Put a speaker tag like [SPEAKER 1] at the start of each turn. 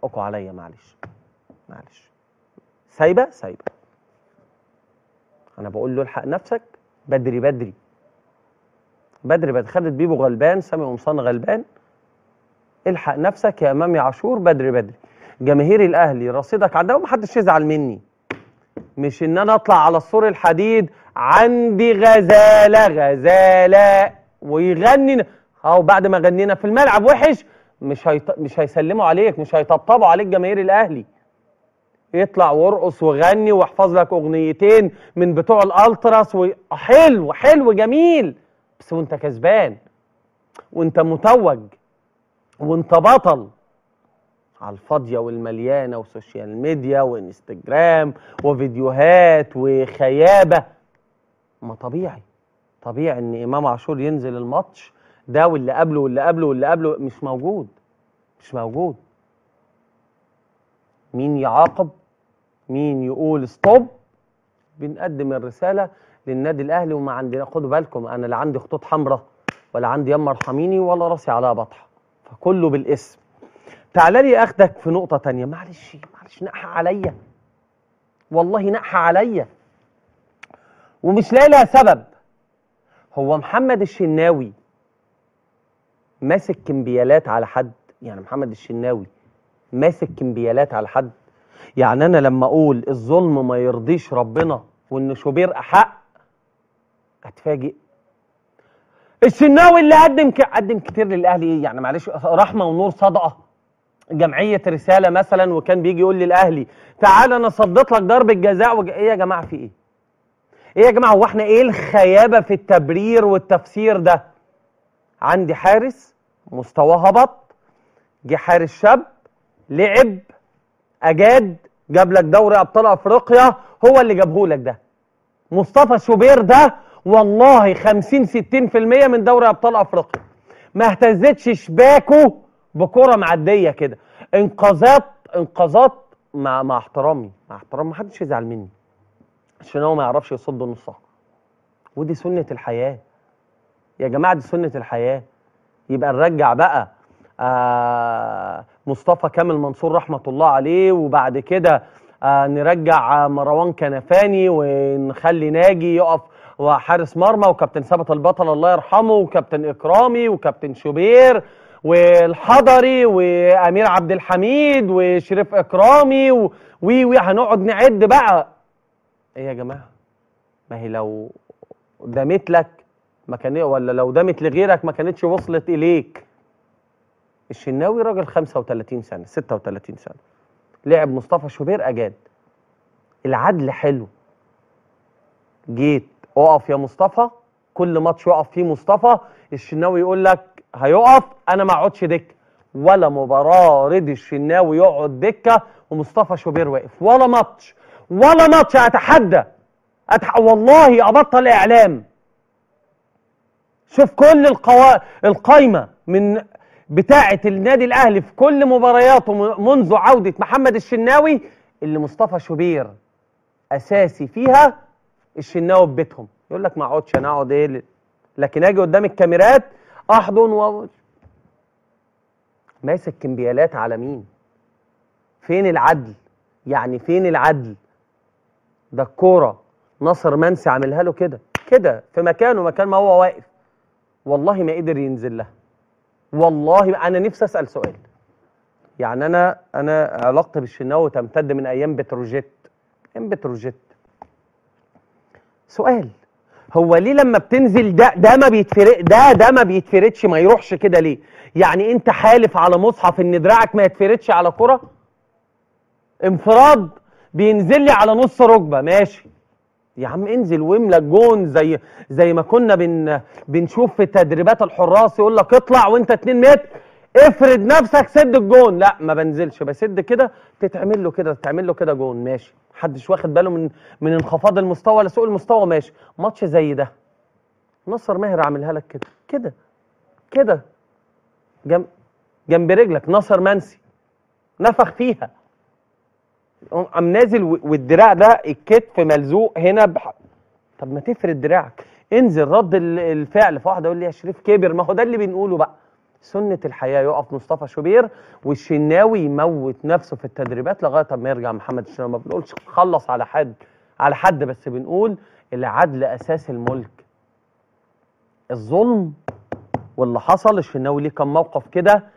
[SPEAKER 1] حقكم عليا معلش معلش سايبه سايبه انا بقول له الحق نفسك بدري بدري بدري بدري خدت بيبو غلبان سامي قمصان غلبان الحق نفسك يا امام يا عاشور بدري بدري جماهير الاهلي رصيدك عندها ومحدش يزعل مني مش ان انا اطلع على السور الحديد عندي غزاله غزاله ويغني اهو بعد ما غنينا في الملعب وحش مش هيط... مش هيسلموا عليك مش هيطبطبوا عليك جماهير الاهلي يطلع وارقص وغني واحفظ لك اغنيتين من بتوع الالتراس و... حلو حلو جميل بس وانت كسبان وانت متوج وانت بطل على الفاضيه والمليانه وسوشيال ميديا وانستجرام وفيديوهات وخيابه ما طبيعي طبيعي ان امام عاشور ينزل الماتش ده واللي قبله واللي قبله واللي قبله مش موجود مش موجود مين يعاقب مين يقول ستوب بنقدم الرساله للنادي الاهلي وما عندنا خدوا بالكم انا لا عندي خطوط حمراء ولا عندي يما ارحميني ولا راسي عليها بطحه فكله بالاسم تعالى لي اخدك في نقطه تانية معلش معلش نقحة عليا والله نقحة عليا ومش لاقي لها سبب هو محمد الشناوي ماسك كمبيالات على حد يعني محمد الشناوي ماسك كمبيالات على حد يعني انا لما اقول الظلم ما يرضيش ربنا وان شوبير احق اتفاجئ الشناوي اللي قدم ك... قدم كتير للاهلي ايه يعني معلش رحمه ونور صدقه جمعيه رساله مثلا وكان بيجي يقول للاهلي تعال انا صدت لك ضربه جزاء وج... ايه يا جماعه في ايه؟ ايه يا جماعه هو احنا ايه الخيابه في التبرير والتفسير ده؟ عندي حارس مستواه هبط جه حارس شاب لعب اجاد جاب لك دوري ابطال افريقيا هو اللي جابه لك ده مصطفى شوبير ده والله 50 60% من دوري ابطال افريقيا ما اهتزتش شباكه بكره معديه كده انقاذات انقاذات مع مع احترامي مع احترامي ما حدش يزعل مني عشان هو ما يعرفش يصد نصها ودي سنه الحياه يا جماعه دي سنه الحياه يبقى نرجع بقى آه مصطفى كامل منصور رحمه الله عليه وبعد كده آه نرجع مروان كنفاني ونخلي ناجي يقف وحارس مرمى وكابتن ثابت البطل الله يرحمه وكابتن اكرامي وكابتن شوبير والحضري وامير عبد الحميد وشريف اكرامي و وي وي هنقعد نعد بقى ايه يا جماعه ما هي لو دامت لك ما كان ولا لو دامت لغيرك ما كانتش وصلت اليك الشناوي راجل 35 سنه 36 سنه لعب مصطفى شوبير اجاد العدل حلو جيت اقف يا مصطفى كل ماتش يقف فيه مصطفى الشناوي يقول لك هيقف انا ما اقعدش دكه ولا مباراه رضي الشناوي يقعد دكه ومصطفى شوبير واقف ولا ماتش ولا ماتش اتحدى أتح... والله ابطل اعلام شوف كل القوا... القايمه من بتاعه النادي الاهلي في كل مبارياته منذ عوده محمد الشناوي اللي مصطفى شوبير اساسي فيها الشناوي في بيتهم يقول لك ما اقعدش انا اقعد ايه لكن اجي قدام الكاميرات احضن و ماسك كمبيالات على مين فين العدل يعني فين العدل ده الكوره ناصر منسي عاملها له كده كده في مكانه مكان ما هو واقف والله ما قدر ينزل لها والله انا نفسي اسال سؤال يعني انا انا علاقتي بالشناوي تمتد من ايام بتروجيت ايام بتروجيت سؤال هو ليه لما بتنزل ده ده ما بيتفرق ده ده ما بيتفردش ما يروحش كده ليه يعني انت حالف على مصحف ان دراعك ما يتفردش على كرة انفراد بينزل لي على نص ركبه ماشي يا عم انزل واملى الجون زي زي ما كنا بن بنشوف في تدريبات الحراس يقول لك اطلع وانت 2 متر افرد نفسك سد الجون لا ما بنزلش بسد كده تتعمل له كده تتعمل له كده جون ماشي محدش واخد باله من من انخفاض المستوى ولا سوء المستوى ماشي ماتش زي ده نصر ماهر عاملها لك كده كده كده جنب جنب رجلك نصر منسي نفخ فيها قام نازل والدراع ده الكتف ملزوق هنا بح... طب ما تفرد دراعك انزل رد الفعل فواحد يقول لي يا شريف كبر ما هو ده اللي بنقوله بقى سنه الحياه يقف مصطفى شوبير والشناوي يموت نفسه في التدريبات لغايه ما يرجع محمد الشناوي ما بنقولش خلص على حد على حد بس بنقول العدل اساس الملك الظلم واللي حصل الشناوي ليه كان موقف كده